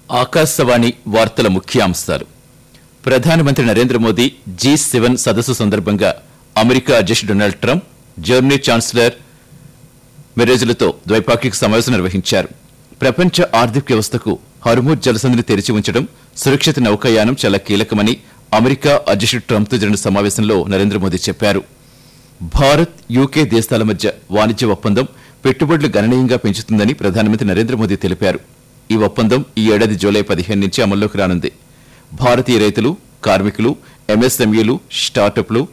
ఆకాశవాణి వార్తల ముఖ్యాంశాలు ప్రధానమంత్రి నరేంద్ర మోదీ జీ సెవెన్ సదస్సు సందర్భంగా అమెరికా అధ్యక్షుడు డొనాల్డ్ ట్రంప్ జర్మనీ ఛాన్సలర్ మెరేజులతో ద్వైపాక్షిక సమావేశం నిర్వహించారు ప్రపంచ ఆర్థిక వ్యవస్థకు హర్మూజ్ జలసంధిని తెరిచి ఉంచడం సురక్షిత నౌకాయానం చాలా కీలకమని అమెరికా అధ్యక్షుడు ట్రంప్తో జరిగిన సమావేశంలో నరేంద్ర మోదీ చెప్పారు భారత్ యూకే దేశాల మధ్య వాణిజ్య ఒప్పందం పెట్టుబడులు గణనీయంగా పెంచుతుందని ప్రధానమంత్రి నరేంద్ర మోదీ తెలిపారు ఈ ఒప్పందం ఈ ఏడాది జూలై పదిహేను నుంచి అమల్లోకి రానుంది భారతీయ రైతులు కార్మికులు ఎంఎస్ఎంఈలు స్టార్టప్లు